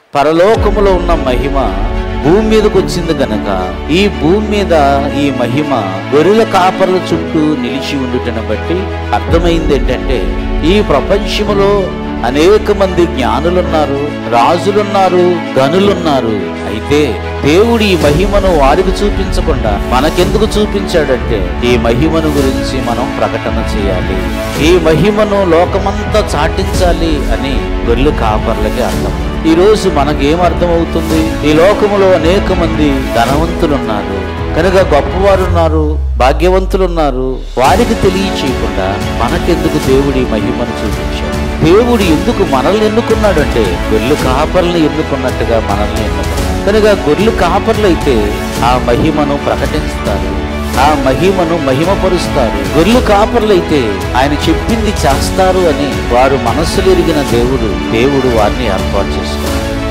పరలోకములో ఉన్న మహిమ భూమి మీదకి వచ్చింది గనక ఈ భూమి మీద ఈ మహిమ గొర్రెల కాపర్ల చుట్టూ నిలిచి ఉండుటను బట్టి అర్థమైంది ఏంటంటే ఈ ప్రపంచములో అనేక మంది జ్ఞానులున్నారు రాజులున్నారు గనులున్నారు అయితే దేవుడు ఈ మహిమను వారికి చూపించకుండా మనకెందుకు చూపించాడంటే ఈ మహిమను గురించి మనం ప్రకటన చేయాలి ఈ మహిమను లోకమంతా చాటించాలి అని గొర్రెలు కాపర్లకి అర్థం ఈ రోజు మనకేం అర్థమవుతుంది ఈ లోకములో అనేక మంది ధనవంతులున్నారు కనుక గొప్పవారు ఉన్నారు భాగ్యవంతులు ఉన్నారు వారికి తెలియచేయకుండా మనకెందుకు దేవుడి మహిమను చూపించాడు దేవుడు ఎందుకు మనల్ని ఎన్నుకున్నాడంటే గొర్రెలు కాపర్లను ఎన్నుకున్నట్టుగా మనల్ని ఎన్నుకున్నాడు కనుక గొర్రెలు కాపర్లు అయితే ఆ మహిమను ప్రకటిస్తారు ఆ మహిమను మహిమపరుస్తారు గొర్రెలు కాపర్లు అయితే ఆయన చెప్పింది చేస్తారు అని వారు మనస్సులు ఎరిగిన దేవుడు దేవుడు వారిని ఏర్పాటు చేసుకున్నారు